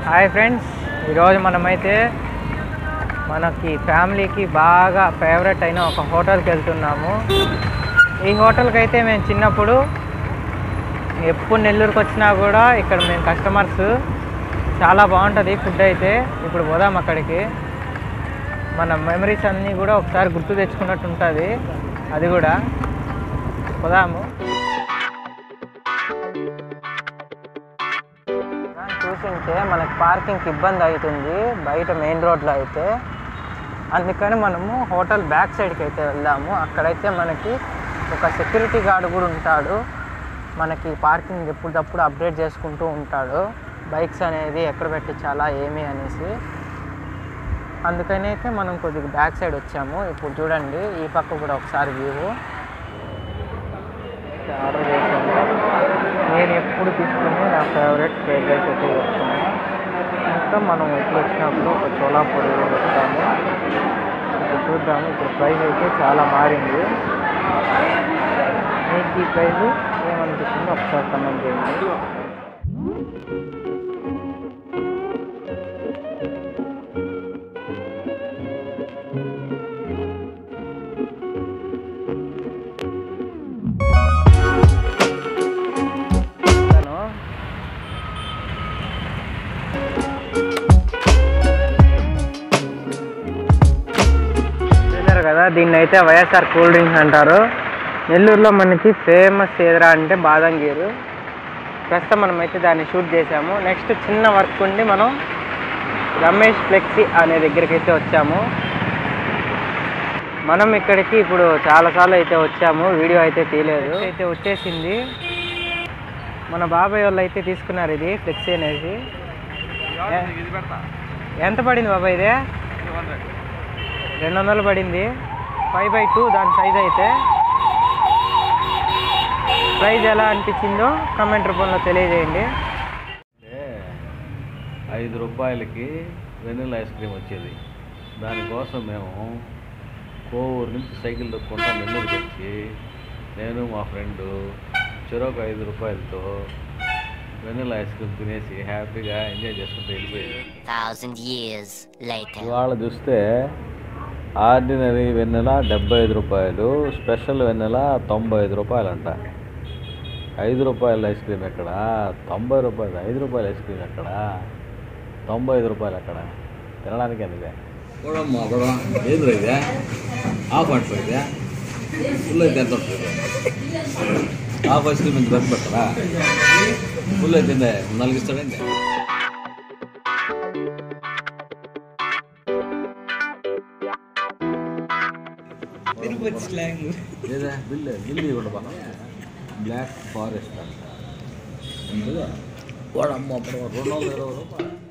Hi friends ఈరోజు మనమైతే మనకి ఫ్యామిలీకి బాగా ఫేవరెట్ అయిన ఒక హోటల్కి వెళ్తున్నాము ఈ హోటల్కి అయితే మేము చిన్నప్పుడు ఎప్పుడు నెల్లూరుకి వచ్చినా కూడా ఇక్కడ మేము కస్టమర్స్ చాలా బాగుంటుంది ఫుడ్ అయితే ఇప్పుడు పోదాం అక్కడికి మన మెమరీస్ అన్నీ కూడా ఒకసారి గుర్తు తెచ్చుకున్నట్టు ఉంటుంది అది కూడా పోదాము చూసింటే మనకి పార్కింగ్కి ఇబ్బంది అవుతుంది బయట మెయిన్ రోడ్లో అయితే అందుకని మనము హోటల్ బ్యాక్ సైడ్కి అయితే వెళ్దాము అక్కడైతే మనకి ఒక సెక్యూరిటీ గార్డ్ కూడా ఉంటాడు మనకి పార్కింగ్ ఎప్పుడప్పుడు అప్డేట్ చేసుకుంటూ ఉంటాడు బైక్స్ అనేది ఎక్కడ పెట్టించాలా ఏమి అనేసి అందుకని అయితే మనం కొద్దిగా బ్యాక్ సైడ్ వచ్చాము ఇప్పుడు చూడండి ఈ పక్క కూడా ఒకసారి వ్యూ ఆర్డర్ చేశాను నేను ఎప్పుడు తీసుకుని నా ఫేవరెట్ ఫ్రైడ్ రైస్ అయితే వస్తున్నాను ఇంకా మనం ఎప్పుడు వచ్చినప్పుడు ఒక చోలా పొడి వస్తాము ఇప్పుడు చూద్దాము ఇప్పుడు ప్రైస్ అయితే చాలా మారింది మీకు ఈ ప్రైస్ ఏమనిపిస్తుందో ఒకసారి కమెంట్ చేయండి ఇస్తాను. చూసారు కదా దీన్ని అయితే వైఎస్ఆర్ కూల్ డ్రింక్స్ అంటారు నెల్లూరులో మనకి ఫేమస్ ఏదరా అంటే బాదం గీరు ప్రస్తుతం మనం అయితే దాన్ని షూట్ చేసాము నెక్స్ట్ చిన్న వర్క్ ఉండి మనం రమేష్ ఫ్లెక్సీ అనే దగ్గరికి అయితే వచ్చాము మనం ఇక్కడికి ఇప్పుడు చాలాసార్లు అయితే వచ్చాము వీడియో అయితే తీయలేదు అయితే వచ్చేసింది మన బాబాయ్ వాళ్ళు అయితే తీసుకున్నారు ఇది ఫ్లెక్సీ అనేది ఏ- ఎంత పడింది బాబాయ్ ఇది రెండు వందలు పడింది ఫైవ్ బై టూ దాని సైజ్ అయితే ప్రైస్ ఎలా అనిపించిందో కమెంట్ రూపంలో తెలియజేయండి అంటే ఐదు రూపాయలకి వెనిలా ఐస్ క్రీమ్ వచ్చేది దానికోసం మేము కోవూరు నుంచి సైకిల్ తొక్కుంటా నెల్లూరుకి వచ్చి నేను మా ఫ్రెండు చెరొక ఐదు రూపాయలతో వెనిలా ఐస్ క్రీమ్ తినేసి హ్యాపీగా ఎంజాయ్ చేసుకుంటూ వెళ్ళిపోయింది thousand years later. ఇవాళ చూస్తే ఆర్డినరీ వెన్నెల డెబ్బై ఐదు రూపాయలు స్పెషల్ వెన్నెల తొంభై ఐదు రూపాయలు అంట ఐదు రూపాయల ఐస్ క్రీమ్ ఎక్కడ తొంభై రూపాయలు ఐదు రూపాయల ఐస్ క్రీమ్ ఎక్కడ తొంభై ఐదు రూపాయలు ఎక్కడ తినడానికి ఎందుకే చూడమ్మా చూడమ్మా ఏంద్రా ఇదే హాఫ్ అంటారు ఇదే ఫుల్ అయితే ఎంత ఉంటుంది హాఫ్ ఐస్ క్రీమ్ ఎంత బెస్ట్ పెట్టరా ఫుల్ అయితే నాలుగు ఇస్తాడండి లేదా బిల్లు బిల్లు కూడా బాగా బ్లాక్ ఫారెస్ట్ అంట వాడమ్మ రెండు వందల ఇరవై రూపాయలు